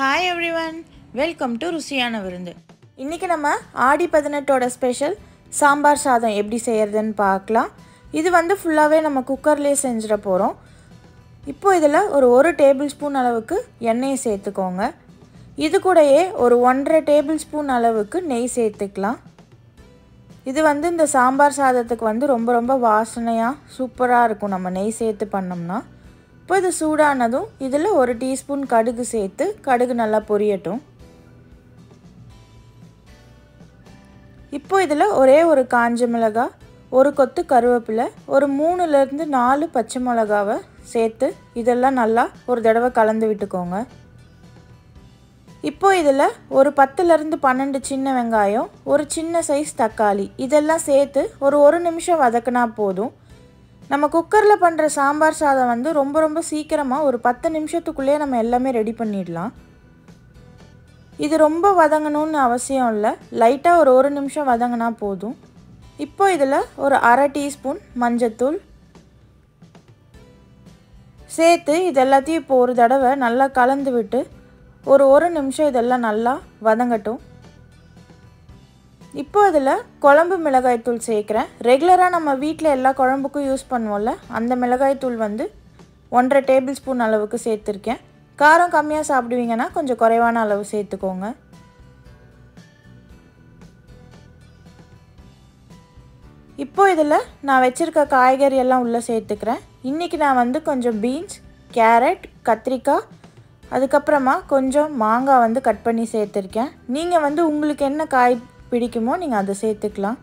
hi everyone welcome to ருசியான விருந்து இன்றைக்கி நம்ம ஆடி பதினெட்டோட ஸ்பெஷல் சாம்பார் சாதம் எப்படி செய்கிறதுன்னு பார்க்கலாம் இது வந்து ஃபுல்லாகவே நம்ம குக்கர்லேயே செஞ்சிட போகிறோம் இப்போ இதில் ஒரு ஒரு டேபிள் ஸ்பூன் அளவுக்கு எண்ணெயை சேர்த்துக்கோங்க இது கூடயே ஒரு ஒன்றரை டேபிள் ஸ்பூன் அளவுக்கு நெய் சேர்த்துக்கலாம் இது வந்து இந்த சாம்பார் சாதத்துக்கு வந்து ரொம்ப ரொம்ப வாசனையாக சூப்பராக இருக்கும் நம்ம நெய் சேர்த்து பண்ணோம்னா இப்போ இது சூடானதும் இதில் ஒரு டீஸ்பூன் கடுகு சேர்த்து கடுகு நல்லா பொரியட்டும் இப்போ இதில் ஒரே ஒரு காஞ்ச மிளகாய் ஒரு கொத்து கருவேப்பிலை ஒரு மூணுலேருந்து நாலு பச்சை மிளகாவை சேர்த்து இதெல்லாம் நல்லா ஒரு தடவை கலந்து விட்டுக்கோங்க இப்போ இதில் ஒரு பத்துலேருந்து பன்னெண்டு சின்ன வெங்காயம் ஒரு சின்ன சைஸ் தக்காளி இதெல்லாம் சேர்த்து ஒரு ஒரு நிமிஷம் வதக்கினா போதும் நம்ம குக்கரில் பண்ணுற சாம்பார் சாதம் வந்து ரொம்ப ரொம்ப சீக்கிரமாக ஒரு பத்து நிமிஷத்துக்குள்ளேயே நம்ம எல்லாமே ரெடி பண்ணிடலாம் இது ரொம்ப வதங்கணும்னு அவசியம் இல்லை லைட்டாக ஒரு ஒரு நிமிஷம் வதங்கினா போதும் இப்போ இதில் ஒரு அரை டீஸ்பூன் மஞ்சத்தூள் சேர்த்து இது எல்லாத்தையும் இப்போ ஒரு தடவை நல்லா கலந்து விட்டு ஒரு ஒரு நிமிஷம் இதெல்லாம் நல்லா வதங்கட்டும் இப்போ இதில் குழம்பு மிளகாய்த்தூள் சேர்க்குறேன் ரெகுலராக நம்ம வீட்டில் எல்லா குழம்புக்கும் யூஸ் பண்ணுவோம்ல அந்த மிளகாய்த்தூள் வந்து ஒன்றரை டேபிள் ஸ்பூன் அளவுக்கு சேர்த்துருக்கேன் காரம் கம்மியாக சாப்பிடுவீங்கன்னா கொஞ்சம் குறைவான அளவு சேர்த்துக்கோங்க இப்போ இதில் நான் வச்சுருக்க காய்கறி எல்லாம் உள்ளே சேர்த்துக்கிறேன் இன்றைக்கி நான் வந்து கொஞ்சம் பீன்ஸ் கேரட் கத்திரிக்காய் அதுக்கப்புறமா கொஞ்சம் மாங்காய் வந்து கட் பண்ணி சேர்த்துருக்கேன் நீங்கள் வந்து உங்களுக்கு என்ன காய் பிடிக்குமோ நீங்கள் அதை சேர்த்துக்கலாம்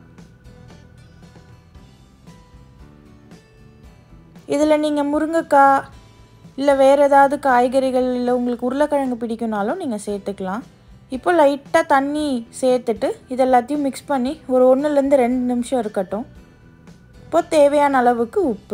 இதில் நீங்கள் முருங்கைக்காய் இல்லை வேறு ஏதாவது காய்கறிகள் இல்லை உங்களுக்கு உருளைக்கிழங்கு பிடிக்கும்னாலும் நீங்கள் சேர்த்துக்கலாம் இப்போ லைட்டாக தண்ணி சேர்த்துட்டு இது எல்லாத்தையும் மிக்ஸ் பண்ணி ஒரு ஒன்றுலேருந்து ரெண்டு நிமிஷம் இருக்கட்டும் இப்போ தேவையான அளவுக்கு உப்பு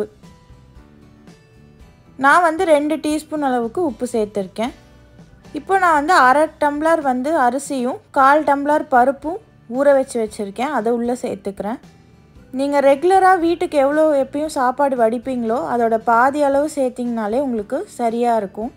நான் வந்து ரெண்டு டீஸ்பூன் அளவுக்கு உப்பு சேர்த்துருக்கேன் இப்போ நான் வந்து அரை டம்ளர் வந்து அரிசியும் கால் டம்ளர் பருப்பும் ஊற வச்சு வச்சுருக்கேன் அதை உள்ளே சேர்த்துக்கிறேன் நீங்கள் ரெகுலராக வீட்டுக்கு எவ்வளோ எப்பயும் சாப்பாடு வடிப்பீங்களோ அதோட பாதி அளவு சேர்த்திங்கனாலே உங்களுக்கு சரியாக இருக்கும்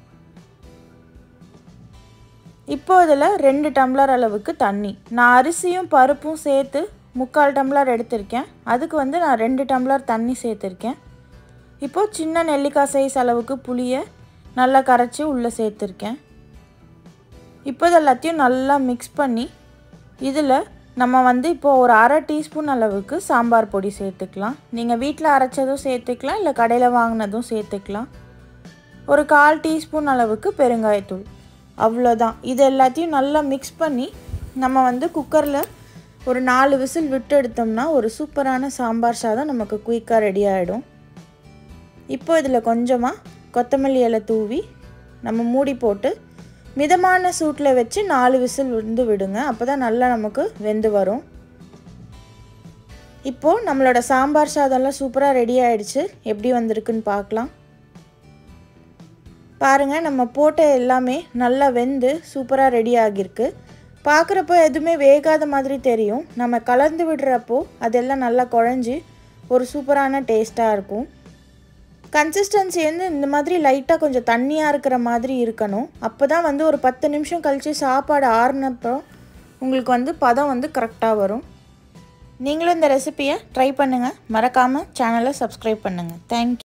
இப்போ இதில் ரெண்டு டம்ளர் அளவுக்கு தண்ணி நான் அரிசியும் பருப்பும் சேர்த்து முக்கால் டம்ளர் எடுத்திருக்கேன் அதுக்கு வந்து நான் ரெண்டு டம்ளர் தண்ணி சேர்த்துருக்கேன் இப்போது சின்ன நெல்லிக்காய் சைஸ் அளவுக்கு புளியை நல்லா கரைச்சி உள்ளே சேர்த்துருக்கேன் இப்போ இது எல்லாத்தையும் நல்லா மிக்ஸ் பண்ணி இதில் நம்ம வந்து இப்போது ஒரு அரை டீஸ்பூன் அளவுக்கு சாம்பார் பொடி சேர்த்துக்கலாம் நீங்கள் வீட்டில் அரைச்சதும் சேர்த்துக்கலாம் இல்லை கடையில் வாங்கினதும் சேர்த்துக்கலாம் ஒரு கால் டீஸ்பூன் அளவுக்கு பெருங்காயத்தூள் அவ்வளோதான் இது எல்லாத்தையும் நல்லா மிக்ஸ் பண்ணி நம்ம வந்து குக்கரில் ஒரு நாலு விசில் விட்டு எடுத்தோம்னா ஒரு சூப்பரான சாம்பார் சாதம் நமக்கு குயிக்காக ரெடி ஆகிடும் இப்போ இதில் கொஞ்சமாக கொத்தமல்லி இலை தூவி நம்ம மூடி போட்டு மிதமான சூட்டில் வச்சு நாலு விசில் வந்து விடுங்க அப்போ தான் நல்லா நமக்கு வெந்து வரும் இப்போது நம்மளோட சாம்பார் சாதம்லாம் சூப்பராக ரெடி ஆகிடுச்சு எப்படி வந்திருக்குன்னு பார்க்கலாம் பாருங்கள் நம்ம போட்ட எல்லாமே நல்லா வெந்து சூப்பராக ரெடி ஆகியிருக்கு பார்க்குறப்போ எதுவுமே வேகாத மாதிரி தெரியும் நம்ம கலந்து விடுறப்போ அதெல்லாம் நல்லா குழஞ்சி ஒரு சூப்பரான டேஸ்ட்டாக இருக்கும் கன்சிஸ்டன்சி வந்து இந்த மாதிரி லைட்டாக கொஞ்சம் தண்ணியாக இருக்கிற மாதிரி இருக்கணும் அப்போ தான் வந்து ஒரு பத்து நிமிஷம் கழித்து சாப்பாடு ஆறுனப்போ உங்களுக்கு வந்து பதம் வந்து கரெக்டாக வரும் நீங்களும் இந்த ரெசிப்பியை ட்ரை பண்ணுங்கள் மறக்காமல் சேனலை சப்ஸ்கிரைப் பண்ணுங்கள் தேங்க்யூ